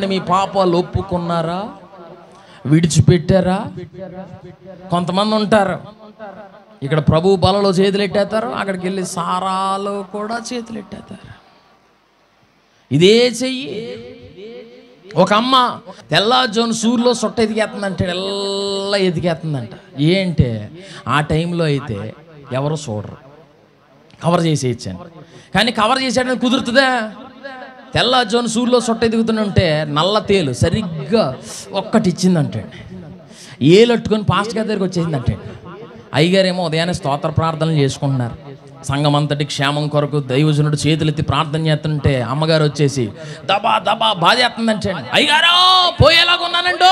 మీ పాపాలు ఒప్పుకున్నారా విడిచిపెట్టారా కొంతమంది ఉంటారు ఇక్కడ ప్రభు బలలో చేతులు ఎట్టేస్తారు అక్కడికి వెళ్ళి సారాలో కూడా చేతులు ఎట్టేస్తారు ఇదే చెయ్యి ఒక అమ్మ తెల్లాజోన్ సూర్యులో సొట్ట ఎదిగేస్తుందంటే ఎల్లా ఎదిగేస్తుందంట ఏంటే ఆ టైంలో అయితే ఎవరు చూడరు కవర్ చేసి ఇచ్చాను కానీ కవర్ చేసేయడానికి కుదురుతుందా తెల్లాజోన్ సూర్యులో సొట్ట ఎదుగుతుంటే నల్ల తేలు సరిగ్గా ఒక్కటి ఇచ్చిందంటండి ఏలట్టుకొని పాస్ట్ గారి దగ్గరికి వచ్చేసిందంటండి అయ్యగారేమో ఉదయాన్నే స్తోత్ర ప్రార్థనలు చేసుకుంటున్నారు సంఘం అంతటి క్షేమం కొరకు దైవజనుడు చేతులెత్తి ప్రార్థన చేస్తుంటే అమ్మగారు వచ్చేసి దబా దబా బాధేస్తుందంటే అయ్యగారో పోయేలాగా ఉన్నానండి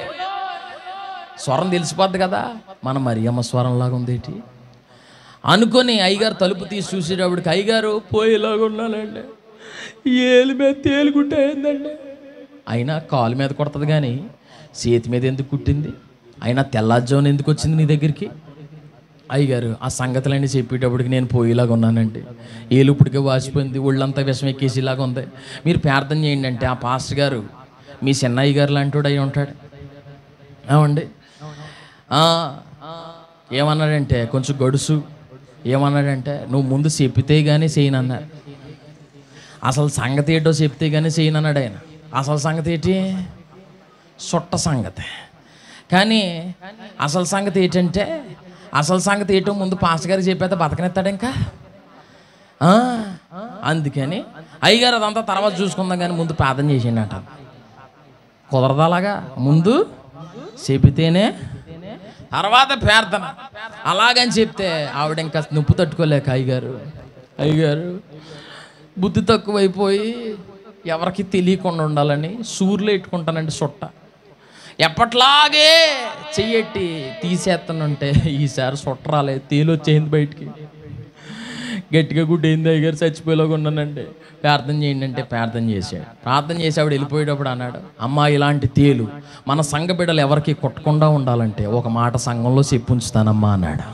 స్వరం తెలిసిపోద్ది కదా మన మరియమ్మ స్వరంలాగా ఉందేటి అనుకొని అయ్యగారు తలుపు తీసి చూసేటప్పటికి అయ్యగారు పోయేలాగా ఉన్నానండి ఏలు మీద తేలుకుంటే ఏందండి అయినా కాలు మీద కొడుతుంది కానీ చేతి మీద ఎందుకు కుట్టింది అయినా తెల్లాజోన్ ఎందుకు వచ్చింది నీ దగ్గరికి అయ్యగారు ఆ సంగతులన్నీ చెప్పేటప్పటికి నేను పోయేలాగా ఉన్నానండి ఏలు ఇప్పటికే వాసిపోయింది ఒళ్ళంతా విషం ఎక్కేసేలాగా ఉంది మీరు ప్రార్థన చేయండి అంటే ఆ పాస్టర్ గారు మీ చిన్నయ్య గారు లాంటి అయి ఉంటాడు ఏమండి ఆ, ఏమన్నాడంటే కొంచెం గడుసు ఏమన్నాడంటే నువ్వు ముందు చెప్పితే కానీ చేయనన్నారు అసలు సంగతి ఏంటో చెప్తే కానీ చేయనన్నాడు ఆయన అసలు సంగతి ఏంటి సుట్ట సంగతి కానీ అసలు సంగతి ఏంటంటే అసలు సంగతి ఏంటో ముందు పాస్టర్ గారికి చెప్పేస్తే బతకనెత్తాడు ఇంకా ఆ, అందుకని అయ్యగారు అదంతా తర్వాత చూసుకుందాం కానీ ముందు ప్రార్థన చేసిండు అంట కుదరదు అలాగా ముందు చెబితేనే తర్వాత ప్రార్థన అలాగని చెప్తే ఆవిడ ఇంకా నొప్పి తట్టుకోలేక అయ్యగారు అయ్యగారు బుద్ధి తక్కువైపోయి ఎవరికి తెలియకుండా ఉండాలని సూర్యులు ఎట్టుకుంటానండి సుట్ట ఎప్పట్లాగే చెయ్యట్టి తీసేస్తానంటే ఈసారి సుట్ట రాలేదు తేలి వచ్చేయింది బయటికి గట్టిగా గుడ్డేంది అయ్యగారు చచ్చిపోయేలాగా ఉన్నానండి ప్రార్థన చేయండి అంటే ప్రార్థన చేశాడు ప్రార్థన చేసి ఆవిడ వెళ్ళిపోయేటప్పుడు అన్నాడు అమ్మ ఇలాంటి తేలు మన సంఘ బిడ్డలు ఎవరికి కొట్టకుండా ఉండాలంటే ఒక మాట సంఘంలో చెప్పుంచుతానమ్మా అన్నాడు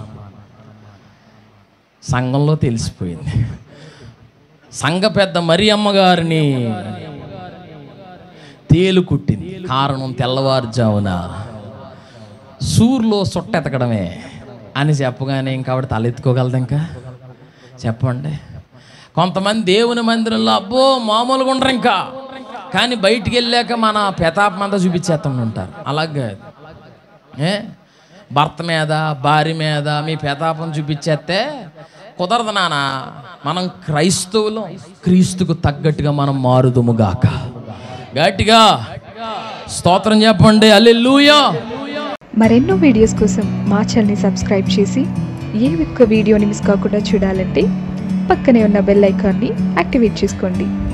సంఘంలో తెలిసిపోయింది సంఘ పెద్ద మరి అమ్మగారిని తేలు కుట్టింది కారణం తెల్లవారుజామున సూర్లో సొట్టెతకడమే అని చెప్పగానే ఇంకా ఆవిడ తలెత్తుకోగలదు ఇంకా చెప్పండి కొంతమంది దేవుని మందిరంలో అబ్బో మామూలుగా ఉండరు ఇంకా కానీ బయటికి వెళ్ళాక మన పెతాపం అంతా చూపించేస్తూ ఉంటారు అలాగే ఏ భర్త మీద భార్య మీద మీ పెతాపం చూపించేస్తే కుదరదు నాన్న మనం క్రైస్తవులు క్రీస్తుకు తగ్గట్టుగా మనం మారుదుముగాక గట్టిగా స్తోత్రం చెప్పండి అల్లెలుయా మరెన్నో వీడియోస్ కోసం మా ఛానల్ని సబ్స్క్రైబ్ చేసి ఏ ఒక్క వీడియోని మిస్ కాకుండా చూడాలంటే పక్కనే ఉన్న బెల్ ఐకాన్ని యాక్టివేట్ చేసుకోండి